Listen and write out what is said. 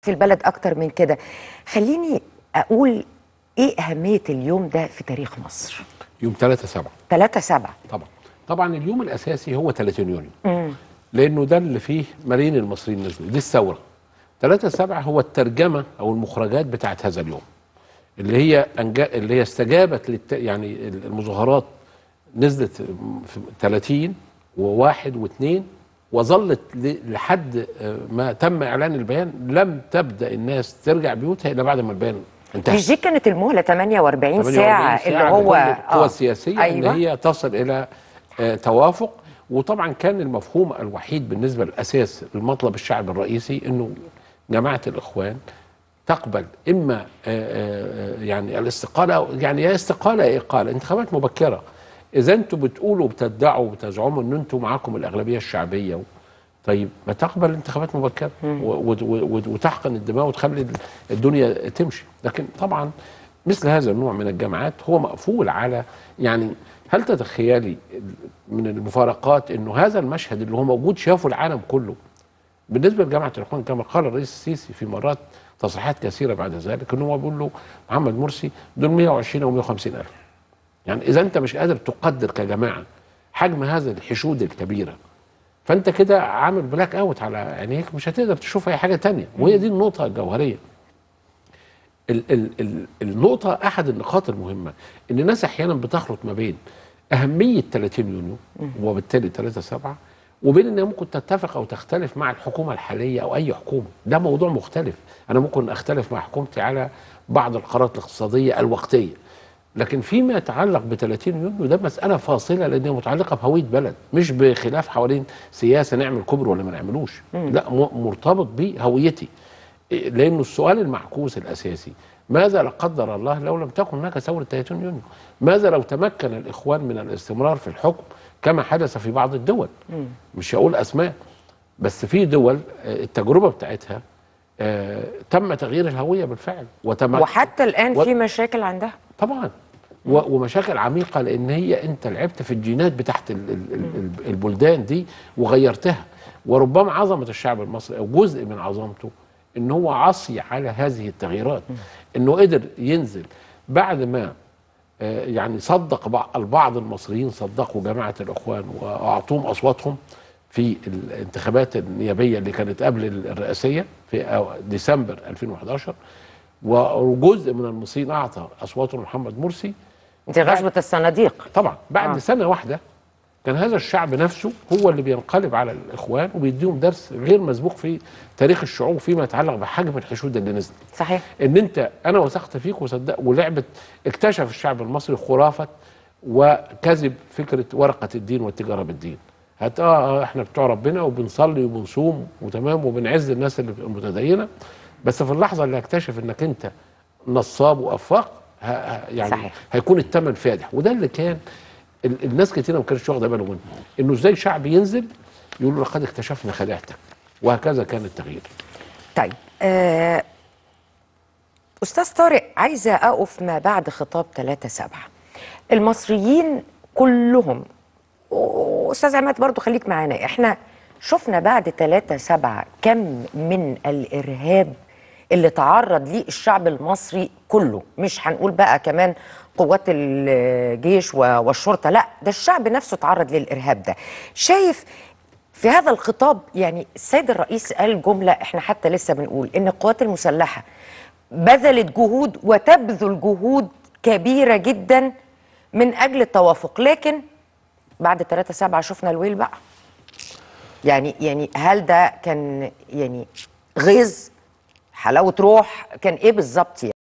في البلد اكتر من كده خليني اقول ايه اهميه اليوم ده في تاريخ مصر يوم 3 7 3 7 طبعا طبعا اليوم الاساسي هو 30 يونيو لانه ده اللي فيه ملايين المصريين نزلوا دي الثوره 3 7 هو الترجمه او المخرجات بتاعت هذا اليوم اللي هي أنجا اللي هي استجابت للت... يعني المظاهرات نزلت في 30 وواحد واثنين وظلت ل- لحد ما تم اعلان البيان لم تبدا الناس ترجع بيوتها الا بعد ما البيان انتهى مش دي كانت المهله 48 48 ساعه اللي هو القوى السياسيه أيوة. ان هي تصل الى آه، توافق وطبعا كان المفهوم الوحيد بالنسبه للاساس المطلب الشعب الرئيسي انه جماعه الاخوان تقبل اما آه، آه، يعني الاستقاله أو يعني يا استقاله يا اقاله انتخابات مبكره اذا انتم بتقولوا وبتدعوا وبتزعموا ان انتم معاكم الاغلبيه الشعبيه و... طيب ما تقبل انتخابات مبكره و- و- و- وتحقن الدماء وتخلي الدنيا تمشي لكن طبعا مثل هذا النوع من الجماعات هو مقفول على يعني هل تتخيلي من المفارقات انه هذا المشهد اللي هو موجود شافه العالم كله بالنسبه لجامعه الاخوان كما قال الرئيس السيسي في مرات تصريحات كثيره بعد ذلك انه هو بيقول له محمد مرسي دول 120 او 150 الف يعني اذا انت مش قادر تقدر كجماعه حجم هذا الحشود الكبيره فانت كده عامل بلاك اوت على عينيك مش هتقدر تشوف اي حاجه تانية وهي دي النقطه الجوهريه ال ال ال النقطة أحد النقاط المهمة إن الناس أحيانا بتخلط ما بين أهمية 30 يونيو وبالتالي 3 7 وبين إنها ممكن تتفق أو تختلف مع الحكومة الحالية أو أي حكومة ده موضوع مختلف أنا ممكن أختلف مع حكومتي على بعض القرارات الاقتصادية الوقتية لكن فيما يتعلق ب 30 يونيو ده مسألة فاصلة لأنها متعلقة بهوية بلد مش بخلاف حوالين سياسة نعمل كبر ولا ما نعملوش لا م- مرتبط بهويتي إيه، لانه السؤال المعكوس الاساسي ماذا لا قدر الله لو لم تكن هناك ثوره 30 يونيو؟ ماذا لو تمكن الاخوان من الاستمرار في الحكم كما حدث في بعض الدول؟ مش هقول اسماء بس في دول آه، التجربه بتاعتها آه، تم تغيير الهويه بالفعل وتم وحتى الان و- في مشاكل عندها طبعا و- ومشاكل عميقه لان هي انت لعبت في الجينات بتاعت ال- ال- ال- ال- البلدان دي وغيرتها وربما عظمه الشعب المصري او جزء من عظمته ان هو عصي على هذه التغييرات انه قدر ينزل بعد ما آه، يعني صدق بع- البعض المصريين صدقوا جماعه الاخوان واعطوهم اصواتهم في الانتخابات النيابيه اللي كانت قبل الرئاسيه في أو- ديسمبر 2011 وجزء من المصريين اعطى اصواتهم لمحمد مرسي دي غزوه الصناديق طبعا بعد آه. آه. سنه واحده كان هذا الشعب نفسه هو اللي بينقلب على الاخوان وبيديهم درس غير مسبوق في تاريخ الشعوب فيما يتعلق بحجم الحشود اللي نزلت صحيح ان انت انا وثقت فيك وصدق ولعبه اكتشف الشعب المصري خرافه وكذب فكره ورقه الدين والتجاره بالدين هت اه آه، احنا بتوع ربنا وبنصلي وبنصوم وتمام وبنعز الناس اللي المتدينه بس في اللحظه اللي اكتشف انك انت نصاب وافاق ه- ه- يعني صحيح. هيكون الثمن فادح وده اللي كان ال- الناس كتير ما كانتش واخده بالهم منه انه ازاي شعب ينزل يقول له لقد اكتشفنا خداعتك وهكذا كان التغيير طيب آه استاذ طارق عايزه اقف ما بعد خطاب 3 7 المصريين كلهم واستاذ عماد برضو خليك معانا احنا شفنا بعد 3 7 كم من الارهاب اللي تعرض ليه الشعب المصري كله مش هنقول بقى كمان قوات الجيش و- والشرطه لا ده الشعب نفسه تعرض للارهاب ده شايف في هذا الخطاب يعني السيد الرئيس قال جمله احنا حتى لسه بنقول ان القوات المسلحه بذلت جهود وتبذل جهود كبيره جدا من اجل التوافق لكن بعد 3 7 شفنا الويل بقى يعني يعني هل ده كان يعني غيظ حلاوه روح كان ايه بالظبط يعني